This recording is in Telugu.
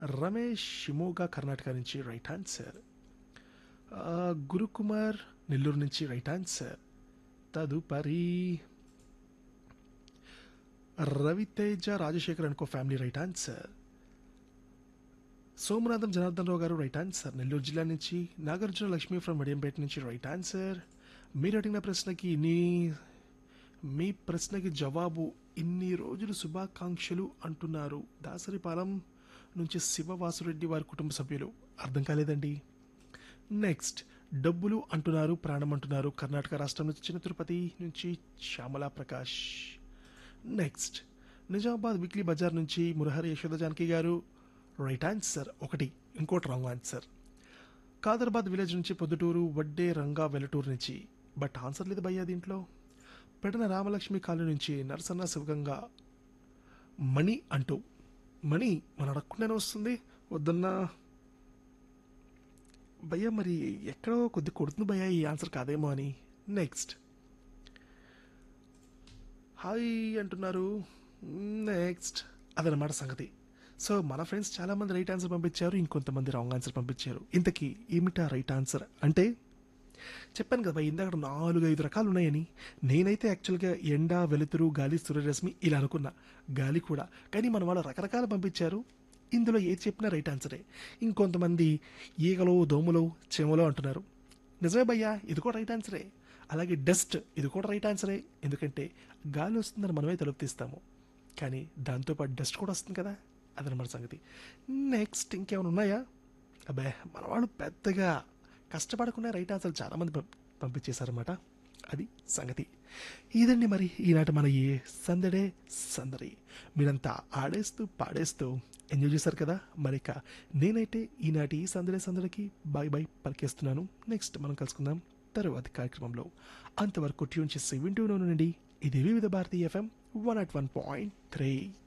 రమేష్ షిమోగా కర్ణాటక నుంచి రైట్ ఆన్సర్ ఆ, గురుకుమార్ నెల్లూరు నుంచి రైట్ ఆన్సర్ తదుపరి రవితేజ రాజశేఖర్ అనుకో family right answer Somanatham Janardhan Rao garu right answer Nellore జిల్లా నుంచి నాగార్జున లక్ష్మి ఫ్రమ్ వడియంపేట నుంచి రైట్ ఆన్సర్ మీరు అడిగిన ప్రశ్నకి నీ మీ ప్రశ్నకి జవాబు ఇన్ని రోజులు శుభాకాంక్షలు అంటున్నారు దాసరిపాలెం నుంచి శివవాసురెడ్డి వారి కుటుంబ సభ్యులు అర్థం కాలేదండి నెక్స్ట్ డబ్బులు అంటున్నారు ప్రాణం అంటున్నారు కర్ణాటక రాష్ట్రం నుంచి చిన్న తిరుపతి నుంచి శ్యామలా ప్రకాష్ నెక్స్ట్ నిజామాబాద్ వీక్లీ బజార్ నుంచి మురహరి యశోద జానకి గారు రైట్ ఆన్సర్ ఒకటి ఇంకోటి రాంగ్ ఆన్సర్ కాదర్బాద్ విలేజ్ నుంచి పొద్దుటూరు వడ్డే రంగా వెల్లటూరు నుంచి బట్ ఆన్సర్ లేదు భయ్యా దీంట్లో పెడన రామలక్ష్మి కాలనీ నుంచి నరసన్న శివగంగా మణి అంటూ మణి మన అడగకుండానే వస్తుంది వద్దన్నా భయ్యా మరి ఎక్కడో కొద్ది కొడుతుంది భయ్యా ఈ ఆన్సర్ కాదేమో అని నెక్స్ట్ హాయ్ అంటున్నారు నెక్స్ట్ అదనమాట సంగతి సో మన ఫ్రెండ్స్ చాలా మంది రైట్ ఆన్సర్ పంపించారు ఇంకొంతమంది రాంగ్ ఆన్సర్ పంపించారు ఇంతకీ ఏమిటా రైట్ ఆన్సర్ అంటే చెప్పాను కదా ఇందాక నాలుగు ఐదు రకాలు ఉన్నాయని నేనైతే యాక్చువల్గా ఎండ వెలుతురు గాలి సూర్యరశ్మి ఇలా అనుకున్నా గాలి కూడా కానీ మన వాళ్ళు రకరకాలు పంపించారు ఇందులో ఏది చెప్పినా రైట్ ఆన్సరే ఇంకొంతమంది ఈగలో దోమలో చెమలో అంటున్నారు నిజమే భయ్యా ఇది కూడా రైట్ ఆన్సరే అలాగే డస్ట్ ఇది కూడా రైట్ ఆన్సరే ఎందుకంటే గాలి వస్తుందని మనమే తలుపు తీస్తాము కానీ దాంతోపాటు డస్ట్ కూడా వస్తుంది కదా అదనమాట సంగతి నెక్స్ట్ ఇంకేమైనా ఉన్నాయా అబ్బే మన వాళ్ళు పెద్దగా కష్టపడకుండా రైట్ ఆన్సర్ చాలామంది పం- పంపించేశారన్నమాట అది సంగతి ఇదండి మరి ఈనాటి మన ఈ సందడే సందడి మీరంతా ఆడేస్తూ పాడేస్తూ ఎంజాయ్ చేశారు కదా మరి ఇక నేనైతే ఈనాటి ఈ సందడే సందడికి బాయ్ బాయ్ పలికేస్తున్నాను నెక్స్ట్ మనం కలుసుకుందాం తరువాతి కార్యక్రమంలో అంతవరకు ట్యూన్ చేసి వింటూనే ఉండండి ఇది Vividh Bharati FM one at one point three